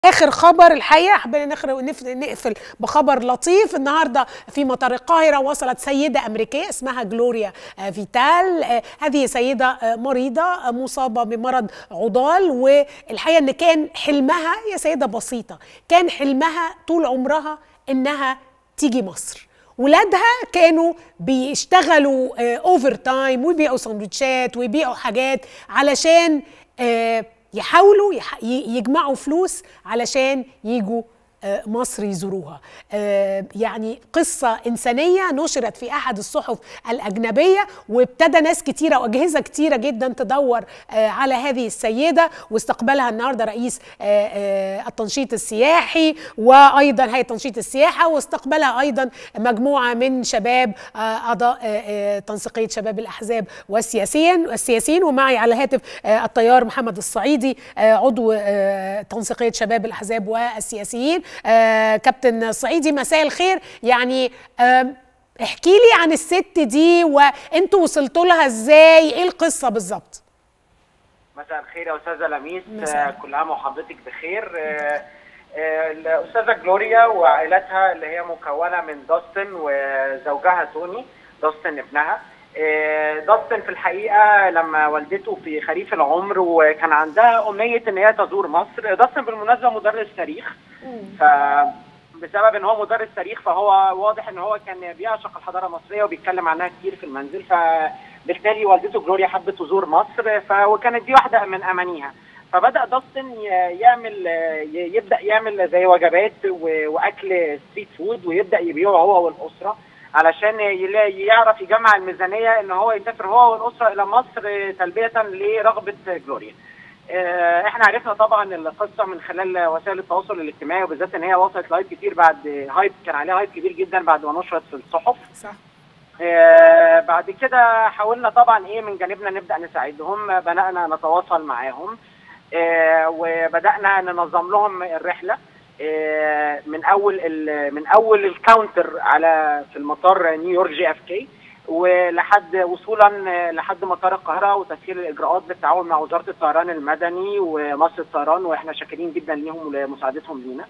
اخر خبر الحقيقه حبينا نقفل بخبر لطيف النهارده في مطار القاهره وصلت سيده امريكيه اسمها جلوريا فيتال هذه سيده مريضه مصابه بمرض عضال والحقيقه ان كان حلمها هي سيده بسيطه كان حلمها طول عمرها انها تيجي مصر ولادها كانوا بيشتغلوا اوفر تايم ويبيعوا سندوتشات ويبيعوا حاجات علشان يحاولوا يجمعوا فلوس علشان يجوا مصر يزوروها يعني قصة إنسانية نشرت في أحد الصحف الأجنبية وابتدى ناس كتيرة وأجهزة كتيرة جدا تدور على هذه السيدة واستقبلها النهاردة رئيس التنشيط السياحي وأيضا هيئة تنشيط السياحة واستقبلها أيضا مجموعة من شباب أعضاء تنسيقية شباب الأحزاب والسياسيين والسياسيين ومعي على الهاتف الطيار محمد الصعيدي عضو تنسيقية شباب الأحزاب والسياسيين آه كابتن صعيدي مساء الخير يعني آه احكي لي عن الست دي وانتوا وصلتوا لها ازاي ايه القصه بالظبط مساء الخير يا استاذه لميس آه كل عام وحضرتك بخير آه آه الاستاذه جلوريا وعائلتها اللي هي مكونه من داستن وزوجها توني داستن ابنها داستن في الحقيقه لما والدته في خريف العمر وكان عندها امنيه ان هي تزور مصر داستن بالمناسبه مدرس تاريخ ف بسبب ان هو مدرس تاريخ فهو واضح ان هو كان بيعشق الحضاره المصريه وبيتكلم عنها كتير في المنزل فبالتالي والدته جلوريا حبت تزور مصر ف... وكانت دي واحده من امانيها فبدا داستن يعمل يبدا يعمل زي وجبات واكل ستريت فود ويبدا يبيعه هو والاسره علشان يعرف يجمع الميزانيه ان هو يسافر هو والاسره الى مصر تلبيه لرغبه جلوريا. احنا عرفنا طبعا القصه من خلال وسائل التواصل الاجتماعي وبالذات ان هي وصلت لايف كتير بعد هايب كان عليها هايب كبير جدا بعد ما نشرت في الصحف. صح. اه بعد كده حاولنا طبعا ايه من جانبنا نبدا نساعدهم بدانا نتواصل معاهم اه وبدانا ننظم لهم الرحله من اول من اول الكاونتر على في المطار نيويورك جي اف كي ولحد وصولا لحد مطار القاهره وتسهيل الاجراءات بالتعاون مع وزاره الطيران المدني ومصر الطيران واحنا شاكرين جدا ليهم ولمساعدتهم لينا.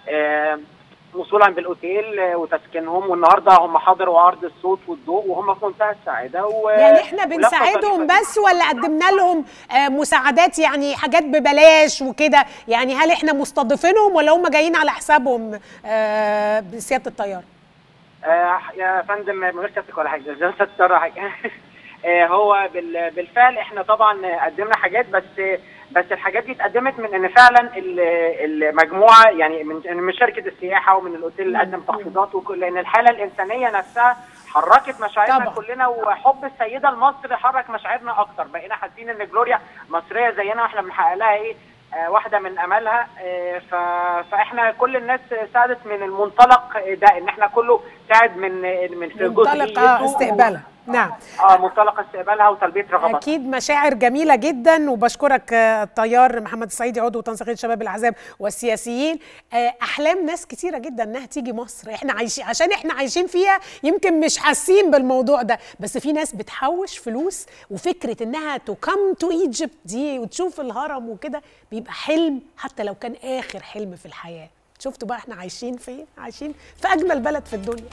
وصولا بالاوتيل وتسكينهم والنهارده هم حضروا عرض الصوت والضوء وهم في منتهى السعاده و... يعني احنا بنساعدهم بس ولا قدمنا لهم مساعدات يعني حاجات ببلاش وكده يعني هل احنا مستضيفينهم ولا هم جايين على حسابهم بسياده الطيار؟ آه يا فندم من غير كاتك ولا حاجه زي ما حاجه هو بالفعل احنا طبعا قدمنا حاجات بس بس الحاجات دي اتقدمت من ان فعلا المجموعه يعني من من شركه السياحه ومن الاوتيل اللي قدم تخفيضات وكل لان الحاله الانسانيه نفسها حركت مشاعرنا طبعا. كلنا وحب السيده لمصر حرك مشاعرنا اكتر بقينا حاسين ان جلوريا مصريه زينا واحنا بنحقق لها ايه آه واحده من امالها آه فاحنا كل الناس ساعدت من المنطلق ده ان احنا كله ساعد من من في منطلق استقبالها نعم اه منطلق استقبالها وتلبيه رغباتها اكيد مشاعر جميله جدا وبشكرك الطيار محمد الصعيدي عضو تنسيقيه شباب الاحزاب والسياسيين احلام ناس كتيره جدا انها تيجي مصر احنا عايشين عشان احنا عايشين فيها يمكن مش حاسين بالموضوع ده بس في ناس بتحوش فلوس وفكره انها تو كم تو ايجيبت دي وتشوف الهرم وكده بيبقى حلم حتى لو كان اخر حلم في الحياه شفتوا بقى احنا عايشين فين عايشين في اجمل بلد في الدنيا